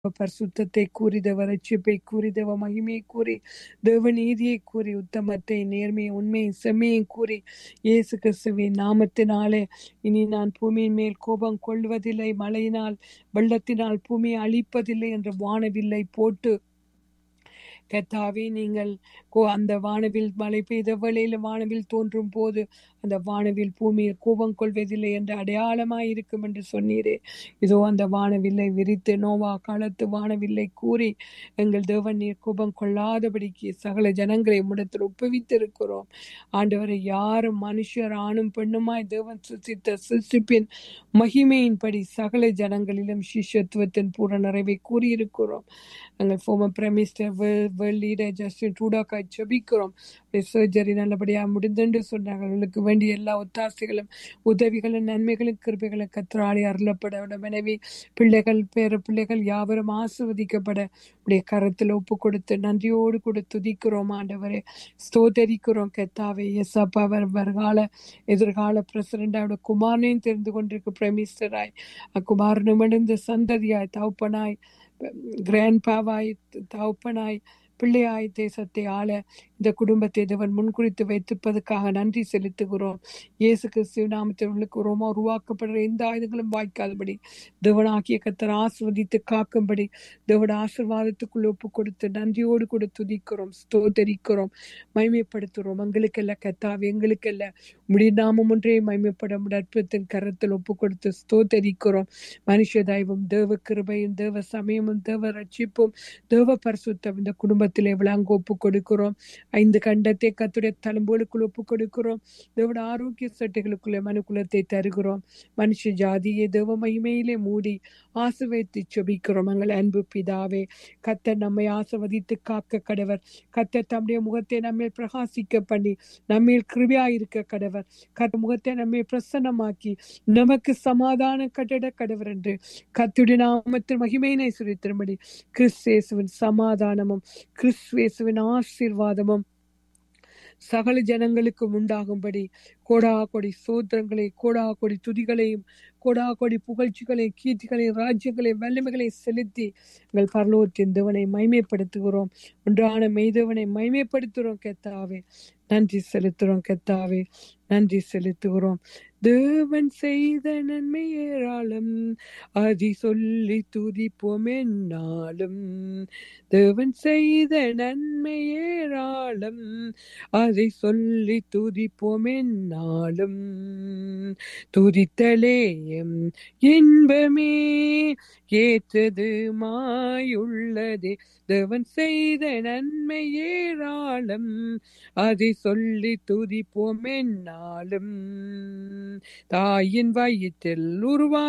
பரிசுத்தத்தை கூறி தேவ ரட்சிப்பை கூறி தேவ மகிமையை கூறி தேவ நீதியை கூறி உத்தமத்தை நேர்மையை உண்மையை செம்மையை கூறி இயேசு கிறிஸ்துவின் நாமத்தினாலே இனி நான் பூமியின் மேல் கோபம் கொள்வதில்லை மழையினால் வெள்ளத்தினால் பூமியை அழிப்பதில்லை என்ற வானவில்லை போட்டு கத்தாவே நீங்கள் கோ அந்த வானவில் மழை பெய்த வேளையில் வானவில் தோன்றும் போது அந்த வானவில் பூமியில் கோபம் கொள்வதில்லை என்று அடையாளமாய் இருக்கும் என்று சொன்னீரே இதோ அந்த வானவில்லை விரித்து நோவா காலத்து வானவில்லை கூறி எங்கள் தேவன் நீர் கோபம் கொள்ளாதபடிக்கு சகல ஜனங்களை முடத்தில் ஒப்புவித்திருக்கிறோம் ஆண்டவரை யாரும் மனுஷர் ஆணும் பெண்ணுமாய் தேவன் சிருஷ்டித்த சிருஷ்டிப்பின் மகிமையின்படி சகல ஜனங்களிலும் சிஷ்யத்துவத்தின் பூரண நிறைவை கூறியிருக்கிறோம் எங்கள் former prime minister world leader Justin ட்ரூடாக்காய் ஜெபிக்கிறோம் சர்ஜரி நல்லபடியாக முடிந்துன்னு சொன்னாங்க அவர்களுக்கு வேண்டிய எல்லா ஒத்தாசைகளும் உதவிகளும் நன்மைகளும் கிருபைகளும் கத்திராளி அருளப்பட வேண்டும் எனவே பிள்ளைகள் பேர பிள்ளைகள் யாவரும் ஆசிர்வதிக்கப்பட உடைய கரத்தில் ஒப்பு கொடுத்து நன்றியோடு கூட துதிக்கிறோம் ஆண்டவரே ஸ்தோதரிக்கிறோம் கெத்தாவே எஸ் அப்பா வருகால எதிர்கால பிரசிடண்டாவோட குமாரனையும் தெரிந்து கொண்டிருக்க பிரமிஸ்டராய் அக்குமாரனுமிழந்த சந்ததியாய் தவுப்பனாய் கிராண்ட் பாவாய் தவுப்பனாய் பிள்ளையாய் தேசத்தை ஆள இந்த குடும்பத்தை தேவன் முன்குறித்து வைத்திருப்பதற்காக நன்றி செலுத்துகிறோம் இயேசு கிறிஸ்துவ நாமத்தில் உருவமா உருவாக்கப்படுற எந்த ஆயுதங்களும் வாய்க்காதபடி தேவனாகிய கத்தர் ஆசிர்வதித்து காக்கும்படி தேவட ஆசிர்வாதத்துக்குள் ஒப்பு கொடுத்து நன்றியோடு கூட துதிக்கிறோம் ஸ்தோதரிக்கிறோம் மைமைப்படுத்துகிறோம் எங்களுக்கல்ல கத்தாவே எங்களுக்கல்ல முடிய நாமம் ஒன்றே மைமைப்பட அற்புதத்தின் கரத்தில் ஒப்பு கொடுத்து ஸ்தோதரிக்கிறோம் மனுஷ தெய்வம் தேவ கிருபையும் தேவ சமயமும் தேவ ரட்சிப்பும் தேவ பரிசுத்தம் இந்த குடும்பத்திலே விளங்க ஒப்பு கொடுக்கிறோம் ஐந்து கண்டத்தை கத்துடைய தழும்புகளுக்குள் ஒப்பு கொடுக்கிறோம் தேவோட ஆரோக்கிய சட்டைகளுக்குள்ளே மனுக்குலத்தை தருகிறோம் மனுஷ ஜாதியை தேவ மகிமையிலே மூடி ஆசிர்வதித்து செபிக்கிறோம் எங்கள் அன்பு பிதாவே கத்தர் நம்மை ஆசிர்வதித்து காக்க கடவர் கத்தர் தம்முடைய முகத்தை நம்மை பிரகாசிக்க பண்ணி நம்மேல் கிருபியாயிருக்க கடவர் கத்த முகத்தை நம்மை பிரசன்னமாக்கி நமக்கு சமாதான கட்டிட கடவர் என்று கத்துடைய நாமத்தில் மகிமையினை சுரித்திரும்படி கிறிஸ்தேசுவின் சமாதானமும் கிறிஸ்துவேசுவின் ஆசீர்வாதமும் சகல ஜனங்களுக்கு உண்டாகும்படி கோடா கொடி சோத்திரங்களை கோடா கொடி துதிகளையும் கோடா கொடி புகழ்ச்சிகளையும் கீர்த்திகளையும் ராஜ்யங்களையும் வல்லமைகளை செலுத்தி எங்கள் பரலோகத்தின் தேவனை மைமைப்படுத்துகிறோம் ஒன்றான மெய்தேவனை மைமைப்படுத்துகிறோம் கெத்தாவே நன்றி செலுத்துகிறோம் கெத்தாவே நன்றி செலுத்துகிறோம் தேவன் செய்த நன்மை ஏராளம் அதி சொல்லி துதிப்போம் என்னாலும் தேவன் செய்த நன்மை ஏராளம் அதை சொல்லி துதிப்போம் என்னாலும் துதித்தலே இன்பமே ஏற்றது மாயுள்ளதே தேவன் செய்த நன்மை ஏராளம் அதை சொல்லி துதிப்போம் என்னாலும் தாயின் வயிற்றில் உருவா